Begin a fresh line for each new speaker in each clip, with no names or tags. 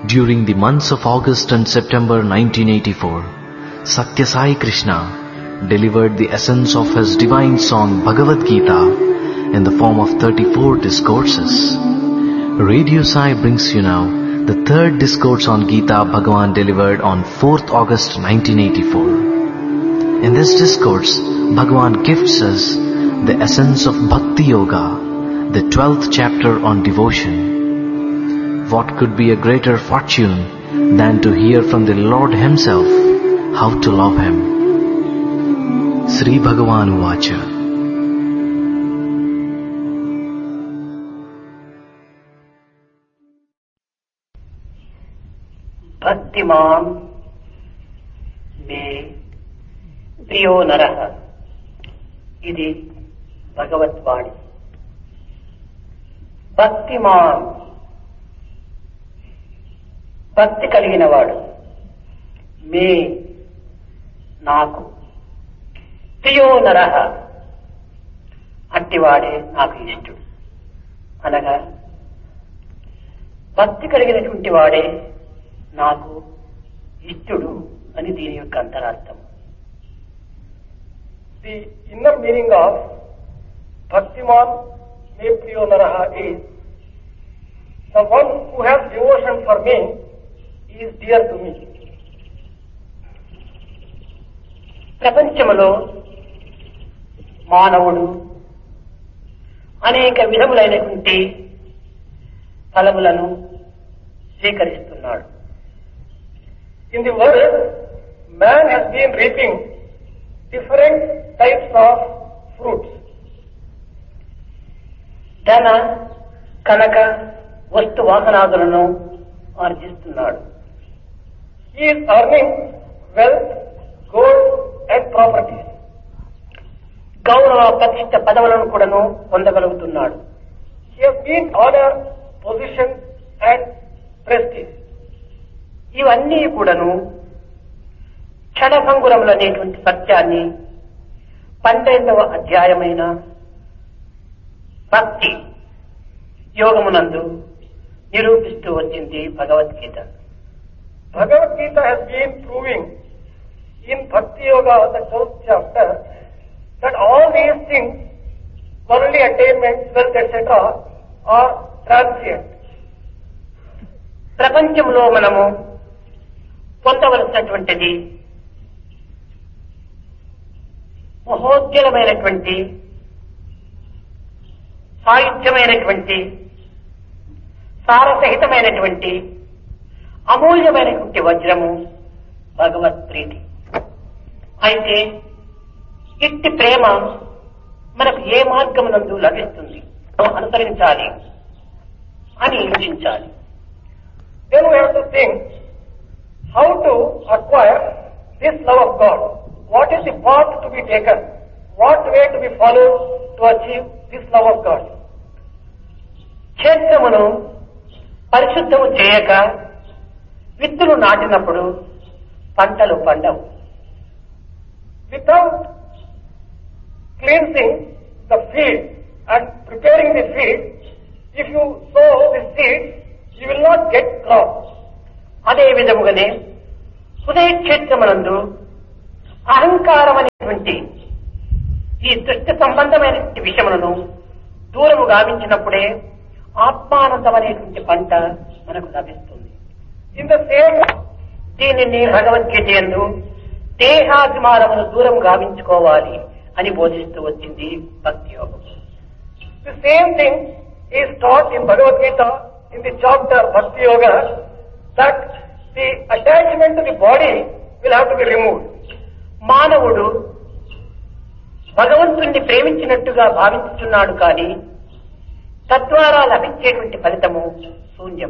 During the months of August and September 1984, Satya Sai Krishna delivered the essence of his divine song Bhagavad Gita in the form of 34 discourses. Radio Sai brings you now the third discourse on Gita Bhagavan delivered on 4th August 1984. In this discourse, Bhagavan gifts us the essence of Bhakti Yoga, the 12th chapter on devotion. What could be a greater fortune than to hear from the Lord Himself how to love Him? Sri Bhagavan Uvacha
భక్తిమాన్ మే ప్రియో నర ఇది భగవద్వాణి భక్తిమాన్ భక్తి కలిగిన వాడు మే నాకు ప్రియో నర అట్టివాడే నాకు ఇష్టడు అనగా భక్తి కలిగినటువంటి వాడే నాకు ఇష్టడు అని దీని యొక్క అంతరార్థం
The inner meaning of Bhaktiman Me Priyo Naraha is the one who has devotion for me is dear to me.
ప్రపంచంలో మానవుడు అనేక విధములైనటువంటి ఫలములను స్వీకరిస్తున్నాడు
In the world, man has been reaping different types of fruits.
ధన కనక వస్తు వాసనాదులను ఆర్జిస్తున్నాడు
He is earning wealth, gold and properties.
గౌరవ ప్రతిష్ట పదవులను కూడాను పొందగలుగుతున్నాడు
He has been honor, position and prestige.
ఇవన్నీ కూడాను క్షణభంగురములు అనేటువంటి సత్యాన్ని పన్నెండవ అధ్యాయమైన భక్తి యోగమునందు నిరూపిస్తూ వచ్చింది Bhagavad Gita
Bhagavad Gita has been proving in Bhakti Yoga, the 12th chapter, that all these things, worldly attainments, wealth, etc., are transient.
ప్రపంచంలో మనము పొందవలసినటువంటిది మహోజ్వలమైనటువంటి సాయుధ్యమైనటువంటి సారసహితమైనటువంటి అమూల్యమైనటువంటి వజ్రము భగవత్ ప్రీతి అయితే ఇట్టి ప్రేమ మనకు ఏ మార్గమునందు లభిస్తుంది అనుసరించాలి అని యోచించాలి
Then we have to think how to acquire this love of God. What is the path to be taken? What way to be followed to achieve this love of God?
క్షేత్రమును పరిశుద్ధము చేయక విత్తులు నాటినప్పుడు పంటలు పండవు
Without cleansing the field and preparing the field, if you sow the seed, you will not get crops.
అదే విధముగానే హృదయ క్షేత్రమునందు అహంకారం అనేటువంటి ఈ దృష్టి సంబంధమైన విషయములను దూరము గావించినప్పుడే ఆత్మానందం అనేటువంటి పంట మనకు లభిస్తుంది
In the same
దీనిని భగవద్గీత యందు దేహాభిమానమును దూరం గావించుకోవాలి అని బోధిస్తూ వచ్చింది భక్తి యోగం
The same thing is taught in Bhagavad Gita in the chapter Bhakti Yoga that the attachment to the body will have to be removed.
మానవుడు భగవంతుణ్ణి ప్రేమించినట్టుగా భావించుతున్నాడు కానీ తద్వారా లభించేటువంటి ఫలితము శూన్యం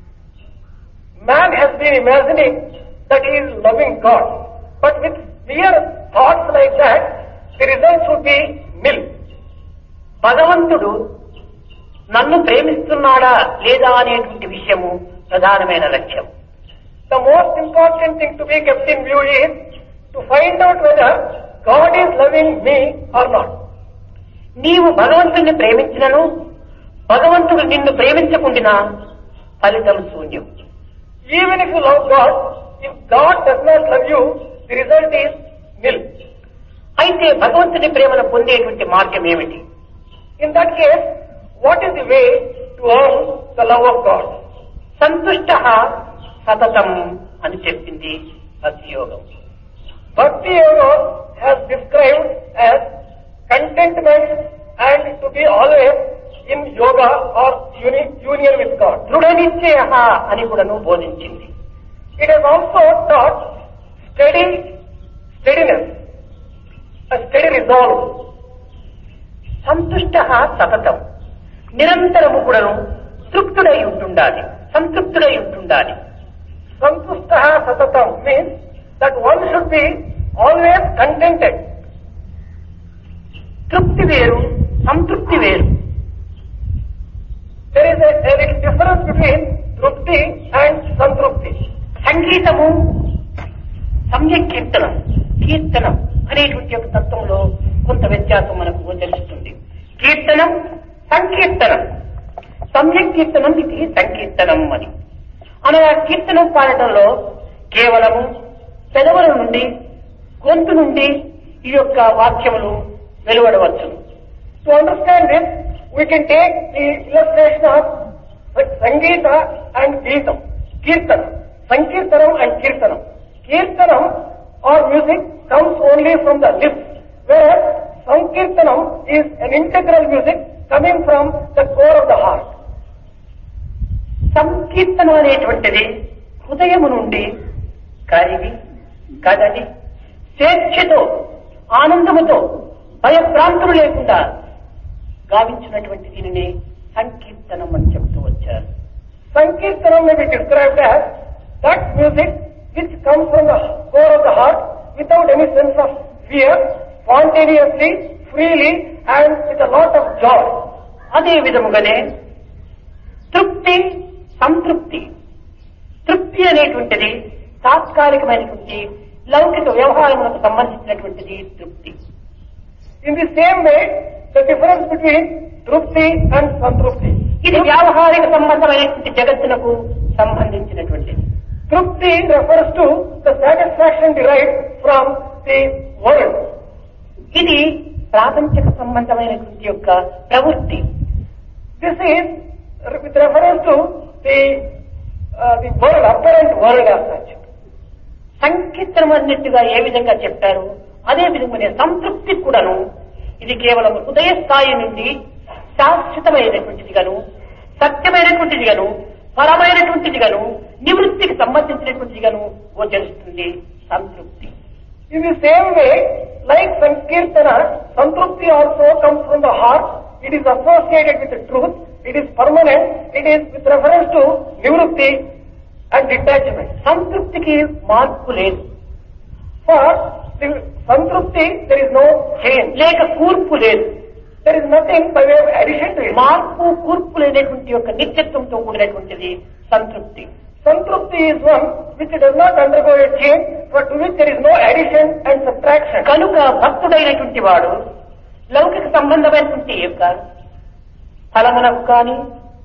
Man has been imagining that he is loving God, but with mere thoughts like that, the results would be nil.
భగవంతుడు నన్ను ప్రేమిస్తున్నాడా లేదా అనేటువంటి విషయము ప్రధానమైన లక్ష్యం
The most important thing to be kept in view is to find out whether God is loving me or not.
నీవు భగవంతుణ్ణి ప్రేమించినను భగవంతుడు నిన్ను ప్రేమించకుండినా ఫలితం శూన్యం
Even if you love God, if God does not love you, the result is nil.
అయితే భగవంతుని ప్రేమను పొందేటువంటి మార్గం ఏమిటి
In that case, what is the way to earn the love of God?
సంతుష్ట సతతం అని చెప్పింది భక్తి యోగం
Bhakti Yoga has described as contentment and to be always in yoga or uni- union with God.
దృఢ నిశ్చయ అని కూడాను బోధించింది
It has also taught steady steadiness, a steady resolve.
సంతుష్ట సతతం నిరంతరము కూడాను తృప్తుడై ఉంటుండాలి సంతృప్తుడై ఉంటుండాలి
Santustaha satatam means that one should be always contented.
తృప్తి వేరు సంతృప్తి వేరు
There is a, a little difference between trupti and santrupti.
సంగీతము సమ్యక్ కీర్తనం కీర్తనం అనేటువంటి ఒక తత్వంలో కొంత వ్యత్యాసం మనకు గోచరిస్తుంది కీర్తనం సంకీర్తనం సమ్యక్ కీర్తనం ఇది సంకీర్తనం అని అనగా కీర్తనం పాడటంలో కేవలము పెదవుల నుండి గొంతు నుండి ఈ యొక్క వాక్యములు వెలువడవచ్చును
To understand this, we can take the illustration of Sangeeta and Geetam, Kirtanam, Sankirtanam and Kirtanam. Kirtanam or music comes only from the lips, whereas Sankirtanam is an integral music coming from the core of the heart.
సంకీర్తనం అనేటువంటిది హృదయము నుండి కరిగి కదలి స్వేచ్ఛతో ఆనందముతో భయభ్రాంతులు లేకుండా గావించినటువంటి దీనిని సంకీర్తనం అని చెప్తూ వచ్చారు
Sankirtanam may be described as that music which comes from the core of the heart without any sense of fear, spontaneously, freely and with a lot of joy.
అదే విధముగానే తృప్తి సంతృప్తి తృప్తి అనేటువంటిది తాత్కాలికమైనటువంటి లౌకిక వ్యవహారములకు సంబంధించినటువంటిది తృప్తి
In the same way, the difference between Trupti and Santrupti.
ఇది వ్యావహారిక సంబంధమైనటువంటి జగత్తునకు సంబంధించినటువంటిది
Trupti refers to the satisfaction derived from the world.
ఇది ప్రాపంచిక సంబంధమైనటువంటి యొక్క ప్రవృత్తి
This is with reference to the, uh, the world, apparent world as such.
సంకీర్తనం అన్నట్టుగా ఏ విధంగా చెప్పారు అదే విధంగానే సంతృప్తి కూడాను ఇది కేవలం హృదయ స్థాయి నుండి శాశ్వతమైనటువంటిది గాను సత్యమైనటువంటిది గాను పరమైనటువంటిది గాను నివృత్తికి సంబంధించినటువంటిది గాను గోచరిస్తుంది సంతృప్తి
In the same way, like Sankirtana, Santrupti also comes from the heart. It is associated with the truth. It is permanent. It is with reference to Nivrutti and detachment.
సంతృప్తికి మార్పు లేదు
For the Santrupti, there is no change.
లేక కూర్పు లేదు
There is nothing by way of addition to it.
మార్పు కూర్పు లేనటువంటి యొక్క నిత్యత్వంతో కూడినటువంటిది సంతృప్తి
Santrupti is one which does not undergo a change, but to which there is no addition and subtraction.
కనుక భక్తుడైనటువంటి వాడు లౌకిక సంబంధమైనటువంటి యొక్క ఫలమునకు కానీ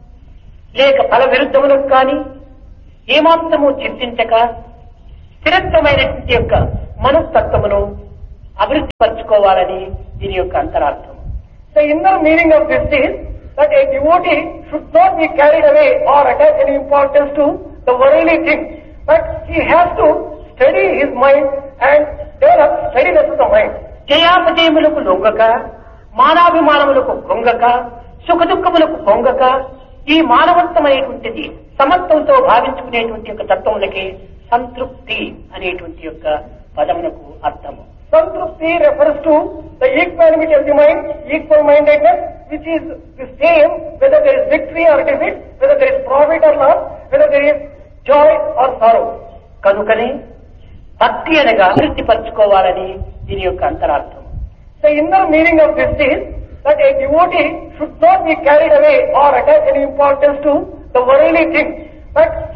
లేక ఫల విరుద్ధములకు కానీ ఏమాత్రము చింతించక స్థిరత్వమైనటువంటి యొక్క మనస్తత్వమును అభివృద్ధి పరచుకోవాలని దీని యొక్క అంతరార్థం
The inner meaning of this is that a devotee should not be carried away or attach any importance to the worldly things, but he has to steady his mind and develop steadiness of the mind.
జయాపజయములకు లొంగక మానాభిమానములకు పొంగక సుఖ దుఃఖములకు పొంగక ఈ మానవత్వమైనటువంటిది సమత్వంతో భావించుకునేటువంటి యొక్క తత్వములకి సంతృప్తి అనేటువంటి యొక్క పదమునకు అర్థము
Santrupti refers to the equanimity of the mind, equal mindedness, which is the same whether there is victory or defeat, whether there is profit or loss, whether there is joy or sorrow.
కనుకనే భక్తి అనగా అభివృద్ధి పరచుకోవాలని దీని యొక్క అంతరార్థం
The inner meaning of this is that a devotee should not be carried away or attach any importance to the worldly things, but